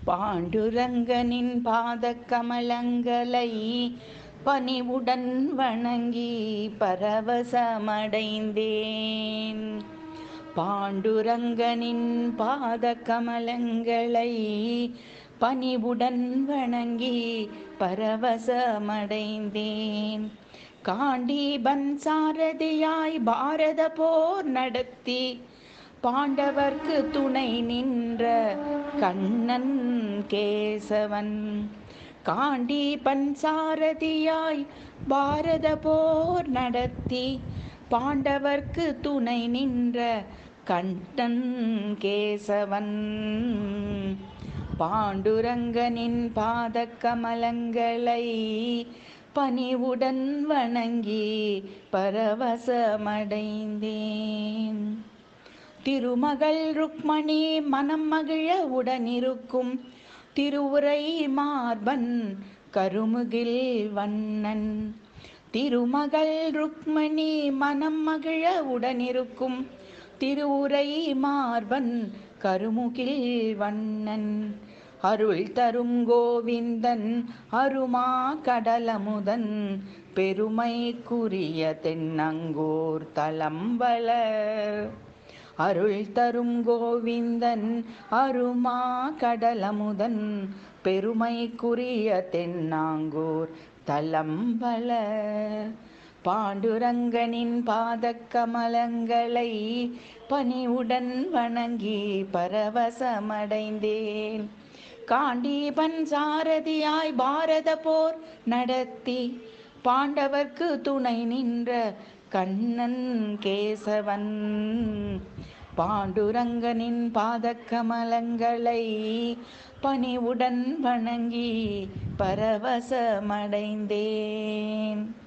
பாண்டுரங்கனின் பாத கமலங்களை பணிவுடன் வணங்கி பரவசமடைந்தேன் பாண்டுரங்கனின் பாத கமலங்களை பணிவுடன் வணங்கி பரவசமடைந்தேன் காண்டீபன் சாரதியாய் பாரத போர் நடத்தி பாண்டவர்க்கு துணை நின்ற கண்ணன் கேசவன் காண்டீபன் சாரதியாய் பாரத போர் நடத்தி பாண்டவர்க்கு துணை நின்ற கண்ணன் கேசவன் பாண்டுரங்கனின் பாத கமலங்களை பணிவுடன் வணங்கி பரவசமடைந்தேன் திருமகள் ருக்மணி மனம் மகிழ உடனிருக்கும் திருவுரை மார்பன் கருமுகில் வண்ணன் திருமகள் ருக்மணி மனம் மகிழ உடனிருக்கும் திருவுரை மார்பன் கருமுகில் வண்ணன் அருள் தரும் கோவிந்தன் அருமா கடலமுதன் பெருமைக்குரிய தென்னங்கூர் தலம்பலர் அருள் தரும் கோவிந்தன் அருமா கடலமுதன் பெருமைக்குரிய தென்னாங்கூர் தலம்பல பாண்டுரங்கனின் பாதக்கமலங்களை பணிவுடன் வணங்கி பரவசமடைந்தேன் காண்டீபன் சாரதியாய் பாரத போர் நடத்தி பாண்டவர்க்கு துணை நின்ற கண்ணன் கேசவன் பாண்டுரங்கனின் பாதக்கமலங்களை பணிவுடன் வணங்கி பரவசமடைந்தேன்